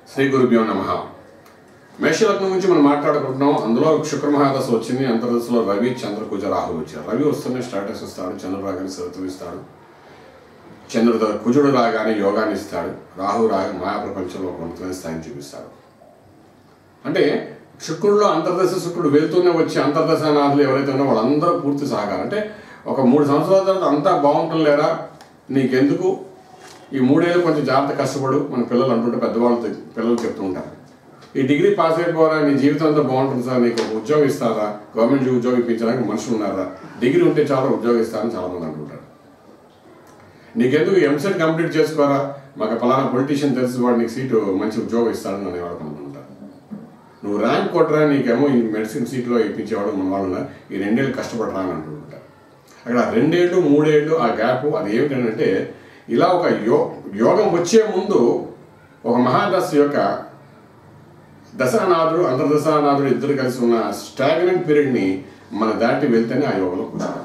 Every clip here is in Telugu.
శ్రీ గురుభ్యో నమ మేషలగ్నం గురించి మనం మాట్లాడుకుంటున్నాం అందులో శుక్ర మహాదశ వచ్చింది అంతర్దశలో రవి చంద్ర కుజ రాహు వచ్చారు రవి వస్తూనే స్టాటస్ ఇస్తాడు చంద్రుడు రాగానే సరితు ఇస్తాడు చంద్రుడు కుజుడు రాగానే యోగాన్ని ఇస్తాడు రాహు రాగా మాయా ప్రపంచంలో ఒక ఉన్నతమైన స్థాయిని చూపిస్తాడు అంటే శుక్రుడిలో అంతర్దశ శుక్రుడు వెళ్తూనే వచ్చి అంతర్దశ నాథులు ఎవరైతే ఉన్నారో వాళ్ళందరూ పూర్తి సహకారం అంటే ఒక మూడు సంవత్సరాల తర్వాత అంతా బాగుంటుంది లేదా నీకెందుకు ఈ మూడేళ్ళు కొంచెం జాగ్రత్త కష్టపడు మన పిల్లలు అంటుంటే పెద్దవాళ్ళు తె- పిల్లలు చెప్తూ ఉంటారు ఈ డిగ్రీ పాస్ అయిపోరా నీ జీవితం అంతా బాగుంటుంది సార్ నీకు ఒక ఉద్యోగం ఇస్తారా గవర్నమెంట్ ఉద్యోగం ఇప్పించడానికి మనుషులు ఉన్నారా డిగ్రీ ఉంటే చాలా ఉద్యోగం ఇస్తారని చాలా మంది అంటుంటారు నీకెందుకు ఎంసెట్ కంప్లీట్ చేసుకోరా మాకు పలానా పొలిటీషియన్ తెలిసి వాడు నీకు సీటు మంచి ఉద్యోగం ఇస్తాడని అనేవాడు అనుకుంటారు నువ్వు ర్యాంక్ కొట్టరా నీకేమో ఈ మెడిసిన్ సీట్లో ఇప్పించేవాడు మన వాళ్ళు ఉన్నారు. ఈ రెండేళ్ళు కష్టపడరా అని అంటుంటారు అక్కడ రెండేళ్ళు మూడేళ్ళు ఆ గ్యాప్ అది ఏమిటంటే ఇలా ఒక యో యోగం వచ్చే ముందు ఒక మహాదశ యొక్క దశానాథుడు అంతర్దశానాథుడు ఇద్దరు కలిసి ఉన్న స్టాగ్నెంట్ పీరియడ్ని మన దాటి వెళ్తేనే ఆ యోగంలో కూర్చుంటాం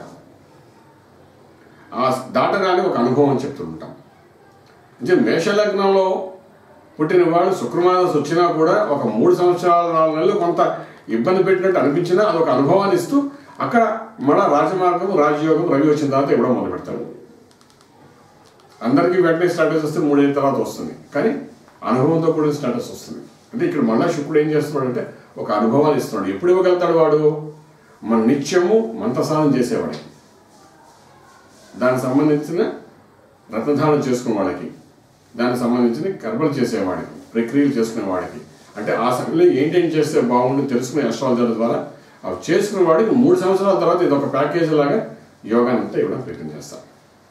ఆ దాటగానే ఒక అనుభవం అని చెప్తుంటాం అంటే మేషలగ్నంలో పుట్టిన వాళ్ళు శుక్రమాదశ వచ్చినా కూడా ఒక మూడు సంవత్సరాల నాలుగు నెలలు కొంత ఇబ్బంది పెట్టినట్టు అనిపించినా అది ఒక అనుభవాన్ని ఇస్తూ అక్కడ మన రాజమార్గం రాజయోగం రవి వచ్చిన తర్వాత ఇవ్వడం మొదలు పెడతాడు అందరికీ వెంటనే స్టాటస్ వస్తే మూడేళ్ళ తర్వాత వస్తుంది కానీ అనుభవంతో కూడిన స్టాటస్ వస్తుంది అంటే ఇక్కడ మళ్ళా శుక్రుడు ఏం చేస్తున్నాడంటే ఒక అనుభవాన్ని ఇస్తున్నాడు ఎప్పుడు ఇవ్వగలుగుతాడు వాడు మన నిత్యము మంత్రసానం చేసేవాడికి దానికి సంబంధించిన రత్నధానం చేసుకునే వాళ్ళకి దానికి సంబంధించిన కర్మలు చేసేవాడికి ప్రక్రియలు చేసుకునే వాడికి అంటే ఆ సమయంలో ఏంటేం చేస్తే బాగుండి తెలుసుకునే అస్ట్రాలజర్ ద్వారా అవి చేసుకునే వాడికి మూడు సంవత్సరాల తర్వాత ఇది ఒక ప్యాకేజ్ లాగా యోగాన్ని అంతా ఇవ్వడం ప్రయత్నం చేస్తాం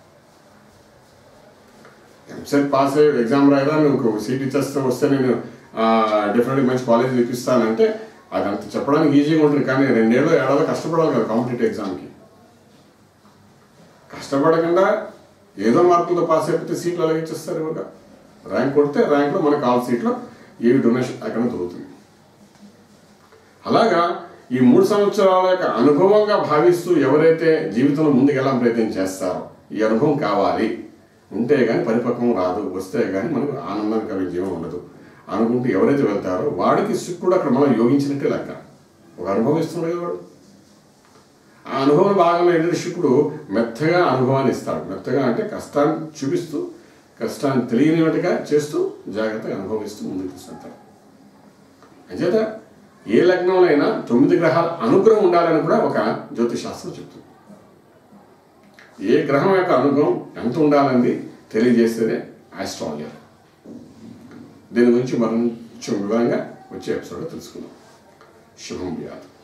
ఎంసెట్ పాస్ అయ్యి ఎగ్జామ్ రాయదా నువ్వు సీట్ ఇచ్చేస్తే వస్తే నేను డిఫరెంట్ మంచి కాలేజ్ ఇప్పిస్తానంటే అది అంత చెప్పడానికి ఈజీగా ఉంటుంది కానీ రెండేళ్ళు ఏడాది కష్టపడాలి కదా కాంపిటేటివ్ ఎగ్జామ్కి కష్టపడకుండా ఏదో మార్కులతో పాస్ అయిపోతే సీట్లు అలాగే ఇచ్చేస్తారు ఇవ్వక ర్యాంక్ కొడితే ర్యాంక్లో మనకు కాల్ సీట్లో ఏవి డొనేషన్ అక్కడ దొరుకుతుంది అలాగా ఈ మూడు సంవత్సరాల యొక్క అనుభవంగా భావిస్తూ ఎవరైతే జీవితంలో ముందుకెళ్ళాలని ప్రయత్నం చేస్తారో ఈ అనుభవం కావాలి ఉంటే కానీ పరిపక్వం రాదు వస్తే కానీ మనకు ఆనందం కలిగే జీవం ఉండదు అనుకుంటూ ఎవరైతే వెళ్తారో వాడికి శుక్రుడు అక్కడ మనం యోగించినట్టే లెక్క ఒక అనుభవం ఇస్తున్నాడు కదా వాడు ఆ అనుభవం భాగంలో ఏంటంటే శుక్రుడు మెత్తగా అనుభవాన్ని ఇస్తాడు మెత్తగా అంటే కష్టాన్ని చూపిస్తూ కష్టాన్ని తెలియనిట్టుగా చేస్తూ జాగ్రత్తగా అనుభవిస్తూ ముందుకు తీసుకెళ్తాడు అంచేత ఏ లగ్నంలో అయినా తొమ్మిది గ్రహాల అనుగ్రహం ఉండాలని కూడా ఒక జ్యోతిష్ శాస్త్రం చెప్తుంది ఏ గ్రహం యొక్క అనుగ్రహం ఎంత ఉండాలని తెలియజేసేదే ఆస్ట్రాలజర్ దీని గురించి మనం కొంచెం వివరంగా వచ్చే ఎపిసోడ్లో తెలుసుకుందాం శుభం వ్యాధి